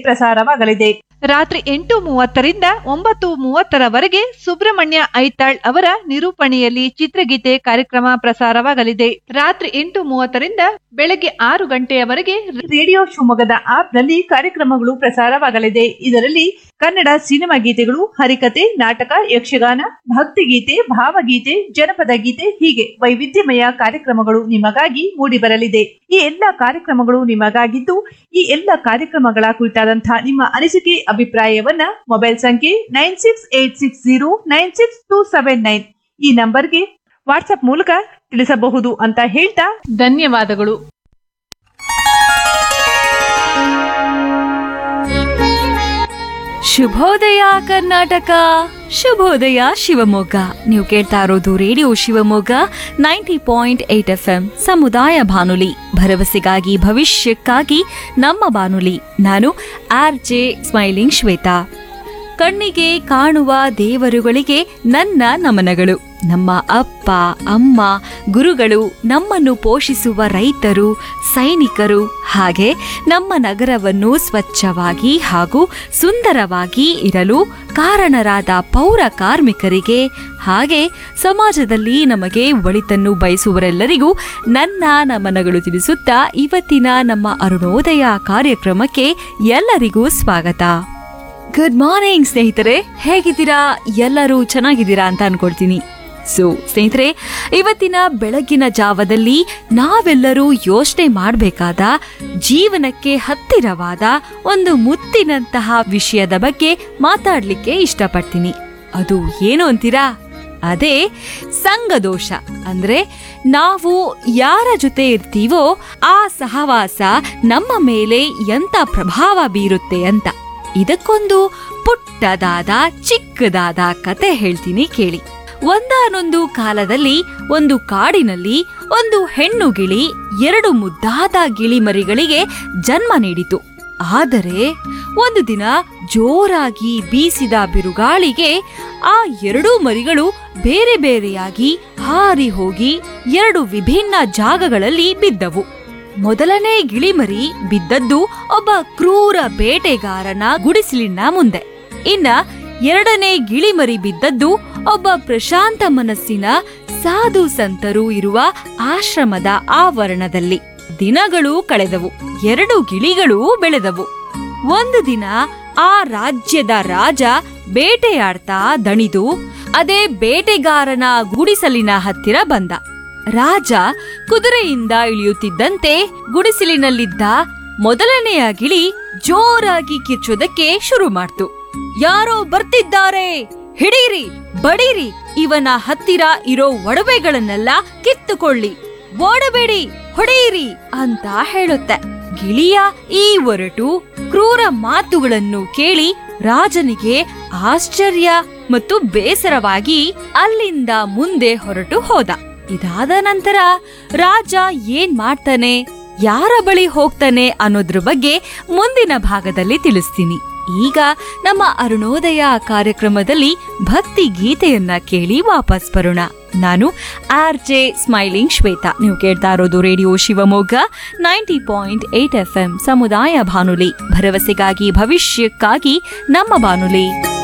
ಪ್ರಸಾರವಾಗಲಿದೆ ರಾತ್ರಿ ಎಂಟು ಮೂವತ್ತರಿಂದ ಒಂಬತ್ತು ಮೂವತ್ತರವರೆಗೆ ಸುಬ್ರಹ್ಮಣ್ಯ ಐತಾಳ್ ಅವರ ನಿರೂಪಣೆಯಲ್ಲಿ ಚಿತ್ರಗೀತೆ ಕಾರ್ಯಕ್ರಮ ಪ್ರಸಾರವಾಗಲಿದೆ ರಾತ್ರಿ ಎಂಟು ಮೂವತ್ತರಿಂದ ಬೆಳಗ್ಗೆ ಆರು ಗಂಟೆಯವರೆಗೆ ರೇಡಿಯೋ ಶಿವಮೊಗ್ಗದ ಆಪ್ನಲ್ಲಿ ಕಾರ್ಯಕ್ರಮಗಳು ಪ್ರಸಾರವಾಗಲಿದೆ ಇದರಲ್ಲಿ ಕನ್ನಡ ಸಿನಿಮಾ ಗೀತೆಗಳು ಹರಿಕತೆ ನಾಟಕ ಯಕ್ಷಗಾನ ಭಕ್ತಿಗೀತೆ ಭಾವಗೀತೆ ಜನಪದ ಗೀತೆ ಹೀಗೆ ವೈವಿಧ್ಯಮಯ ಕಾರ್ಯಕ್ರಮಗಳು ನಿಮಗಾಗಿ ಮೂಡಿಬರಲಿದೆ ಈ ಎಲ್ಲ ಕಾರ್ಯಕ್ರಮಗಳು ನಿಮಗಾಗಿದ್ದು ಈ ಎಲ್ಲ ಕಾರ್ಯಕ್ರಮಗಳ ಕುರಿತಾದಂತಹ ನಿಮ್ಮ ಅನಿಸಿಕೆ ಅಭಿಪ್ರಾಯವನ್ನ ಮೊಬೈಲ್ ಸಂಖ್ಯೆ nine six eight six zero nine six two seven nine ಈ ನಂಬರ್ಗೆ ವಾಟ್ಸ್ಆಪ್ ಮೂಲಕ ತಿಳಿಸಬಹುದು ಅಂತ ಹೇಳ್ತಾ ಧನ್ಯವಾದಗಳು ಶುಭೋದಯ ಕರ್ನಾಟಕ ಶುಭೋದಯ ಶಿವಮೊಗ್ಗ ನೀವು ಕೇಳ್ತಾ ಇರೋದು radio Shivamogga ninety point eight F M ಸಮುದಾಯ ಬಾನುಲಿ ಭರವಸೆಗಾಗಿ ಭವಿಷ್ಯಕ್ಕಾಗಿ ನಮ್ಮ ಬಾನುಲಿ ನಾನು ಆರ್ ಜೆ ಸ್ಮೈಲಿಂಗ್ ಶ್ವೇತಾ ಕಣ್ಣಿಗೆ ಕಾಣುವ ದೇವರುಗಳಿಗೆ ನನ್ನ ನಮನಗಳು ನಮ್ಮ ಅಪ್ಪ ಅಮ್ಮ ಗುರುಗಳು ನಮ್ಮನ್ನು ಪೋಷಿಸುವ ರೈತರು ಸೈನಿಕರು ಹಾಗೆ ನಮ್ಮ ನಗರವನ್ನು ಸ್ವಚ್ಛವಾಗಿ ಹಾಗೂ ಸುಂದರವಾಗಿ ಇರಲು ಕಾರಣರಾದ ಪೌರ ಕಾರ್ಮಿಕರಿಗೆ ಹಾಗೆ ಸಮಾಜದಲ್ಲಿ ನಮಗೆ ಒಳಿತನ್ನು ಬಯಸುವರೆಲ್ಲರಿಗೂ ನನ್ನ ನಮನಗಳು ತಿಳಿಸುತ್ತಾ ಇವತ್ತಿನ ನಮ್ಮ ಅರುಣೋದಯ ಕಾರ್ಯಕ್ರಮಕ್ಕೆ ಎಲ್ಲರಿಗೂ ಸ್ವಾಗತ ಗುಡ್ ಮಾರ್ನಿಂಗ್ ಸ್ನೇಹಿತರೆ ಹೇಗಿದ್ದೀರಾ ಎಲ್ಲರೂ ಚೆನ್ನಾಗಿದ್ದೀರಾ ಅಂತ ಅನ್ಕೊಳ್ತೀನಿ ಸೊ ಸ್ನೇಹಿತರೆ ಇವತ್ತಿನ ಬೆಳಗಿನ ಜಾವದಲ್ಲಿ ನಾವೆಲ್ಲರೂ ಯೋಚನೆ ಮಾಡಬೇಕಾದ ಜೀವನಕ್ಕೆ ಹತ್ತಿರವಾದ ಒಂದು ಮುತ್ತಿನಂತಹ ವಿಷಯದ ಬಗ್ಗೆ ಮಾತಾಡ್ಲಿಕ್ಕೆ ಇಷ್ಟಪಡ್ತೀನಿ ಅದು ಏನು ಅಂತೀರಾ ಅದೇ ಸಂಘದೋಷ ಅಂದ್ರೆ ನಾವು ಯಾರ ಜೊತೆ ಇರ್ತೀವೋ ಆ ಸಹವಾಸ ನಮ್ಮ ಮೇಲೆ ಎಂತ ಪ್ರಭಾವ ಬೀರುತ್ತೆ ಅಂತ ಇದಕ್ಕೊಂದು ಪುಟ್ಟದಾದ ಚಿಕ್ಕದಾದ ಕತೆ ಹೇಳ್ತೀನಿ ಕೇಳಿ ಒಂದಾನೊಂದು ಕಾಲದಲ್ಲಿ ಒಂದು ಕಾಡಿನಲ್ಲಿ ಒಂದು ಹೆಣ್ಣು ಗಿಳಿ ಎರಡು ಮುದ್ದಾದ ಗಿಳಿಮರಿಗಳಿಗೆ ಜನ್ಮ ನೀಡಿತು ಆದರೆ ಒಂದು ದಿನ ಜೋರಾಗಿ ಬೀಸಿದ ಬಿರುಗಾಳಿಗೆ ಆ ಎರಡೂ ಮರಿಗಳು ಬೇರೆ ಬೇರೆಯಾಗಿ ಹಾರಿ ಹೋಗಿ ಎರಡು ವಿಭಿನ್ನ ಜಾಗಗಳಲ್ಲಿ ಬಿದ್ದವು ಮೊದಲನೇ ಗಿಳಿಮರಿ ಬಿದ್ದದ್ದು ಒಬ್ಬ ಕ್ರೂರ ಬೇಟೆಗಾರನ ಗುಡಿಸಲಿನ ಮುಂದೆ ಇನ್ನ ಎರಡನೇ ಗಿಳಿಮರಿ ಬಿದ್ದದ್ದು ಒಬ್ಬ ಪ್ರಶಾಂತ ಮನಸ್ಸಿನ ಸಾಧು ಸಂತರು ಇರುವ ಆಶ್ರಮದ ಆವರಣದಲ್ಲಿ ದಿನಗಳು ಕಳೆದವು ಎರಡು ಗಿಳಿಗಳು ಬೆಳೆದವು ಒಂದು ದಿನ ಆ ರಾಜ್ಯದ ರಾಜ ಬೇಟೆಯಾಡ್ತಾ ದಣಿದು ಅದೇ ಬೇಟೆಗಾರನ ಗುಡಿಸಲಿನ ಹತ್ತಿರ ಬಂದ ರಾಜ ಕುದುರೆಯಿಂದ ಇಳಿಯುತ್ತಿದ್ದಂತೆ ಗುಡಿಸಲಿನಲ್ಲಿದ್ದ ಮೊದಲನೆಯ ಗಿಳಿ ಜೋರಾಗಿ ಕಿರ್ಚೋದಕ್ಕೆ ಶುರು ಮಾಡ್ತು ಯಾರೋ ಬರ್ತಿದ್ದಾರೆ ಹಿಡೀರಿ ಬಡೀರಿ ಇವನ ಹತ್ತಿರ ಇರೋ ಒಡವೆಗಳನ್ನೆಲ್ಲ ಕಿತ್ತುಕೊಳ್ಳಿ ಓಡಬೇಡಿ ಹೊಡೆಯಿರಿ ಅಂತ ಹೇಳುತ್ತೆ ಗಿಳಿಯ ಈ ಒರಟು ಕ್ರೂರ ಮಾತುಗಳನ್ನು ಕೇಳಿ ರಾಜನಿಗೆ ಆಶ್ಚರ್ಯ ಮತ್ತು ಬೇಸರವಾಗಿ ಅಲ್ಲಿಂದ ಮುಂದೆ ಹೊರಟು ಹೋದ ಇದಾದ ನಂತರ ರಾಜ ಏನ್ ಮಾಡ್ತಾನೆ ಯಾರ ಬಳಿ ಹೋಗ್ತಾನೆ ಅನ್ನೋದ್ರ ಬಗ್ಗೆ ಮುಂದಿನ ಭಾಗದಲ್ಲಿ ತಿಳಿಸ್ತೀನಿ ಈಗ ನಮ್ಮ ಅರುಣೋದಯ ಕಾರ್ಯಕ್ರಮದಲ್ಲಿ ಭಕ್ತಿ ಗೀತೆಯನ್ನ ಕೇಳಿ ವಾಪಸ್ ಬರೋಣ ನಾನು ಆರ್ ಜೆ ಸ್ಮೈಲಿಂಗ್ ಶ್ವೇತಾ ನೀವು ಕೇಳ್ತಾ ಇರೋದು radio Shivamogga ninety point eight F M ಸಮುದಾಯ ಬಾನುಲಿ ಭರವಸೆಗಾಗಿ ಭವಿಷ್ಯಕ್ಕಾಗಿ ನಮ್ಮ ಬಾನುಲಿ